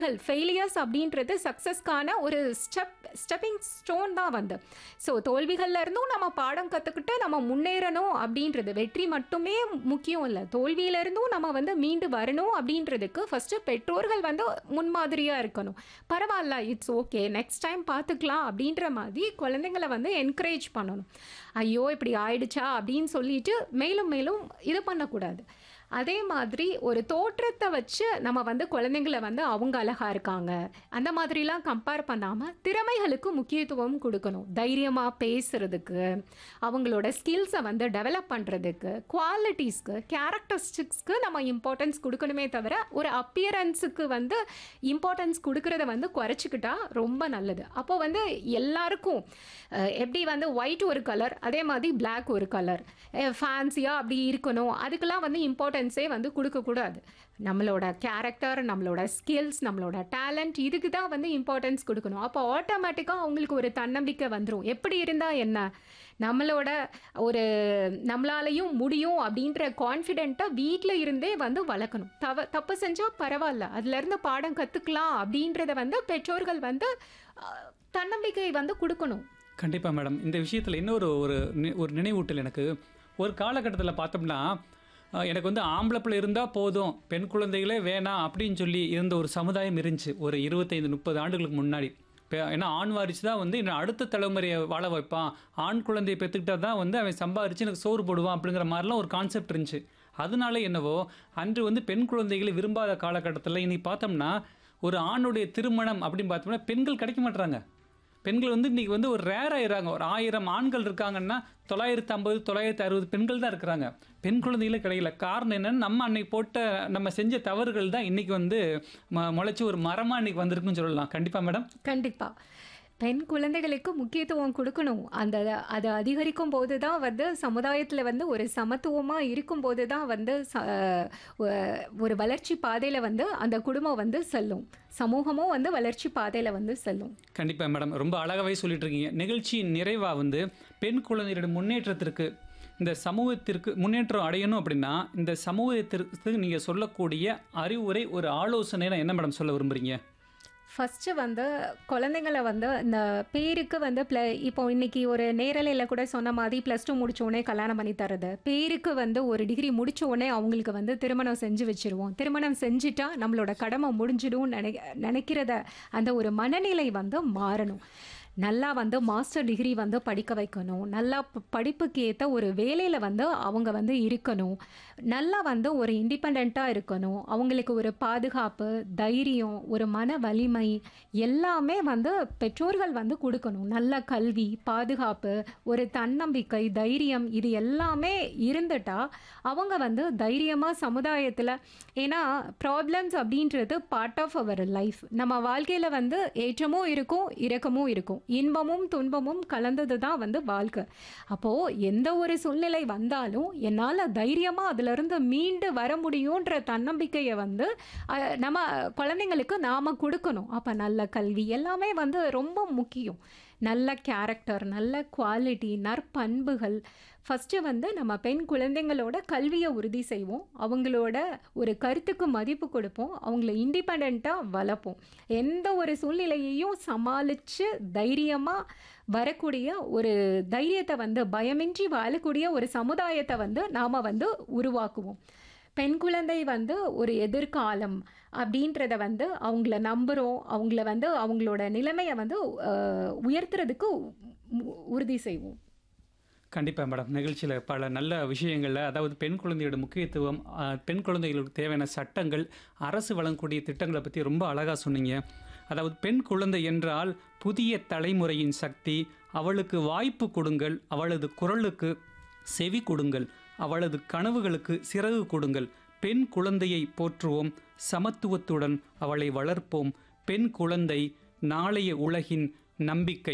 failures அப்படின்றது சக்ஸஸ்க்கான ஒரு step stepping stone தான் வந்து ஸோ தோல்விகள்ல இருந்தும் நம்ம பாடம் கற்றுக்கிட்டு நம்ம முன்னேறணும் அப்படின்றது வெற்றி மட்டுமே முக்கியம் இல்லை தோல்வியில இருந்தும் நம்ம வந்து மீண்டு வரணும் அப்படின்றதுக்கு ஃபஸ்ட்டு பெற்றோர்கள் வந்து முன்மாதிரியாக இருக்கணும் பரவாயில்ல இட்ஸ் ஓகே நெக்ஸ்ட் டைம் பார்த்துக்கலாம் அப்படின்ற மாதிரி குழந்தைங்களை வந்து என்கரேஜ் பண்ணணும் ஐயோ இப்படி ஆயிடுச்சா அப்படின்னு சொல்லிட்டு மேலும் மேலும் இது பண்ணக்கூடாது அதே மாதிரி ஒரு தோற்றத்தை வச்சு நம்ம வந்து குழந்தைங்கள வந்து அவங்க அழகா இருக்காங்க அந்த மாதிரிலாம் கம்பேர் பண்ணாமல் திறமைகளுக்கு முக்கியத்துவம் கொடுக்கணும் தைரியமாக பேசுறதுக்கு அவங்களோட ஸ்கில்ஸை வந்து டெவலப் பண்ணுறதுக்கு குவாலிட்டிஸ்க்கு கேரக்டரிஸ்டிக்ஸ்க்கு நம்ம இம்பார்ட்டன்ஸ் கொடுக்கணுமே தவிர ஒரு அப்பியரன்ஸுக்கு வந்து இம்பார்ட்டன்ஸ் கொடுக்கறத வந்து குறைச்சிக்கிட்டா ரொம்ப நல்லது அப்போ வந்து எல்லாருக்கும் அஹ், எப்படி வந்து ஒயிட் ஒரு கலர் அதே மாதிரி Black ஒரு கலர் ஃபேன்சியாக அப்படி இருக்கணும் அதுக்கெல்லாம் வந்து இம்பார்ட்டன்ஸே வந்து கொடுக்கக்கூடாது நம்மளோட கேரக்டர் நம்மளோட ஸ்கில்ஸ் நம்மளோட டேலண்ட் இதுக்கு தான் வந்து இம்பார்ட்டன்ஸ் கொடுக்கணும் அப்போ ஆட்டோமேட்டிக்காக அவங்களுக்கு ஒரு தன்னம்பிக்கை வந்துடும் எப்படி இருந்தால் என்ன நம்மளோட ஒரு நம்மளாலையும் முடியும் அப்படின்ற கான்ஃபிடென்ட்டை வீட்டில் இருந்தே வந்து வளர்க்கணும் தவ தப்பு செஞ்சால் பரவாயில்ல அதுலேருந்து பாடம் கற்றுக்கலாம் அப்படின்றத வந்து பெற்றோர்கள் வந்து அஹ், தன்னம்பிக்கை வந்து கொடுக்கணும் கண்டிப்பாக மேடம் இந்த விஷயத்தில் இன்னொரு ஒரு நி- ஒரு நினைவூட்டல் எனக்கு ஒரு காலகட்டத்தில் பார்த்தோம்னா அஹ், எனக்கு வந்து ஆம்பளை பிள்ளை இருந்தால் போதும் பெண் குழந்தைகளே வேணாம் அப்படின்னு சொல்லி இருந்த ஒரு சமுதாயம் இருந்துச்சு ஒரு இருபத்தைந்து முப்பது ஆண்டுகளுக்கு முன்னாடி இப்போ ஏன்னா ஆண் வாரிசு தான் வந்து இன்னும் அடுத்த தலைமுறையை வாழ வைப்பான் ஆண் குழந்தையை பெற்றுக்கிட்டா தான் வந்து அவன் சம்பாரிச்சு எனக்கு சோறு போடுவான் அப்படிங்கிற மாதிரிலாம் ஒரு கான்செப்ட் இருந்துச்சு அதனால என்னவோ அன்று வந்து பெண் குழந்தைகளை விரும்பாத காலகட்டத்தில் இன்னைக்கு பார்த்தோம்னா ஒரு ஆணுடைய திருமணம் அப்படின்னு பார்த்தோம்னா பெண்கள் கிடைக்க மாட்றாங்க பெண்கள் வந்து இன்னைக்கு வந்து ஒரு ரேர் ஆயிடுறாங்க ஒரு ஆயிரம் ஆண்கள் இருக்காங்கன்னா தொள்ளாயிரத்து ஐம்பது தொள்ளாயிரத்து அறுபது பெண்கள் தான் இருக்கிறாங்க பெண் குழந்தைகளே கிடைக்கல காரணம் என்னன்னு நம்ம அன்னைக்கு போட்ட நம்ம செஞ்ச தவறுகள் தான் இன்னைக்கு வந்து ம- முளைச்சு ஒரு மரமா இன்னைக்கு வந்திருக்குன்னு சொல்லலாம் கண்டிப்பா மேடம் கண்டிப்பாக பெண் குழந்தைகளுக்கு முக்கியத்துவம் கொடுக்கணும் அந்த அது அதிகரிக்கும் போது தான் வந்து சமுதாயத்தில் வந்து ஒரு சமத்துவமாக இருக்கும்போது தான் வந்து ச- ஒ- ஒரு வளர்ச்சி பாதையில் வந்து அந்த குடும்பம் வந்து செல்லும் சமூகமும் வந்து வளர்ச்சி பாதையில் வந்து செல்லும் கண்டிப்பா மேடம் ரொம்ப அழகாவே சொல்லிட்டு இருக்கீங்க நிகழ்ச்சியின் நிறைவா வந்து பெண் குழந்தைகளோட முன்னேற்றத்திற்கு இந்த சமூகத்திற்கு முன்னேற்றம் அடையணும் அப்படின்னா இந்த சமூகத்திற்கு நீங்க சொல்லக்கூடிய அறிவுரை ஒரு ஆலோசனை என்ன மேடம் சொல்ல விரும்புறீங்க ஃபஸ்ட்டு வந்து குழந்தைங்களை வந்து இந்த பேருக்கு வந்து ப்ள இப்போ இன்னைக்கு ஒரு நேரலையில் கூட சொன்ன மாதிரி ப்ளஸ் டூ முடிச்ச உடனே கல்யாணம் பண்ணி தரது பேருக்கு வந்து ஒரு டிகிரி முடிச்ச உடனே அவங்களுக்கு வந்து திருமணம் செஞ்சு வச்சிருவோம் திருமணம் செஞ்சுட்டா நம்மளோட கடமை முடிஞ்சிடும் நினை நினைக்கிறத அந்த ஒரு மனநிலை வந்து மாறணும் நல்லா வந்து மாஸ்டர் டிகிரி வந்து படிக்க வைக்கணும் நல்லா ப- படிப்புக்கு ஏற்ற ஒரு வேலையில் வந்து அவங்க வந்து இருக்கணும் நல்லா வந்து ஒரு இண்டிபெண்ட்டாக இருக்கணும் அவங்களுக்கு ஒரு பாதுகாப்பு தைரியம் ஒரு மன வலிமை எல்லாமே வந்து பெற்றோர்கள் வந்து கொடுக்கணும் நல்ல கல்வி பாதுகாப்பு ஒரு தன்னம்பிக்கை தைரியம் இது எல்லாமே இருந்துட்டா அவங்க வந்து தைரியமாக சமுதாயத்தில் ஏன்னா ப்ராப்ளம்ஸ் அப்படின்றது பார்ட் ஆஃப் அவர் லைஃப் நம்ம வாழ்க்கையில் வந்து ஏற்றமும் இருக்கும் இறக்கமும் இருக்கும் இன்பமும் துன்பமும் கலந்தது தான் வந்து வாழ்க்கை அப்போது எந்த ஒரு சூழ்நிலை வந்தாலும் என்னால் தைரியமாக அதிலிருந்து மீண்டு வர முடியுன்ற தன்னம்பிக்கையை வந்து அஹ், நம்ம குழந்தைங்களுக்கு நாம் கொடுக்கணும் அப்போ நல்ல கல்வி எல்லாமே வந்து ரொம்ப முக்கியம் நல்ல கேரக்டர் நல்ல குவாலிட்டி நற்பண்புகள் ஃபஸ்ட்டு வந்து நம்ம பெண் குழந்தைங்களோட கல்வியை உறுதி செய்வோம் அவங்களோட ஒரு கருத்துக்கு மதிப்பு கொடுப்போம் அவங்கள இண்டிபெண்ட்டாக வளர்ப்போம் எந்த ஒரு சூழ்நிலையையும் சமாளித்து தைரியமாக வரக்கூடிய ஒரு தைரியத்தை வந்து பயமின்றி வாழக்கூடிய ஒரு சமுதாயத்தை வந்து நாம் வந்து உருவாக்குவோம் பெண் குழந்தை வந்து ஒரு எதிர்காலம் அப்படின்றத வந்து அவங்கள நம்புகிறோம் அவங்கள வந்து அவங்களோட நிலைமையை வந்து அஹ், உயர்த்துறதுக்கு உ- உறுதி செய்வோம் கண்டிப்பாக மேடம் நிகழ்ச்சியில் பல நல்ல விஷயங்களில் அதாவது பெண் குழந்தையோட முக்கியத்துவம் ஆஹ், பெண் குழந்தைகளுக்கு தேவையான சட்டங்கள் அரசு வழங்கக்கூடிய திட்டங்களை பற்றி ரொம்ப அழகாக சொன்னீங்க அதாவது பெண் குழந்தை என்றால் புதிய தலைமுறையின் சக்தி அவளுக்கு வாய்ப்பு கொடுங்கள் அவளது குரலுக்கு செவி கொடுங்கள் அவளது கனவுகளுக்கு சிறகு கொடுங்கள் பெண் குழந்தையை போற்றுவோம் சமத்துவத்துடன் அவளை வளர்ப்போம் பெண் குழந்தை நாளைய உலகின் நம்பிக்கை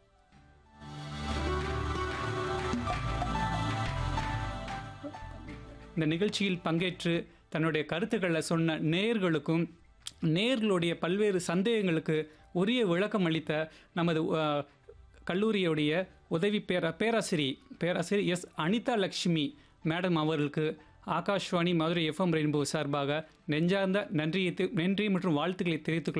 இந்த நிகழ்ச்சியில் பங்கேற்று தன்னுடைய கருத்துக்களை சொன்ன நேயர்களுக்கும் நேயர்களுடைய பல்வேறு சந்தேகங்களுக்கு உரிய விளக்கம் அளித்த நமது அஹ், கல்லூரியுடைய உதவி பேரா பேராசிரியர் பேராசிரியர் எஸ் அனிதா லக்ஷ்மி மேடம் அவர்களுக்கு ஆகாஷ்வாணி மதுரை எஃப்எம் ரெயின்போ சார்பாக நெஞ்சார்ந்த நன்றியை தெ- நன்றி மற்றும் வாழ்த்துக்களை தெரிவித்துக்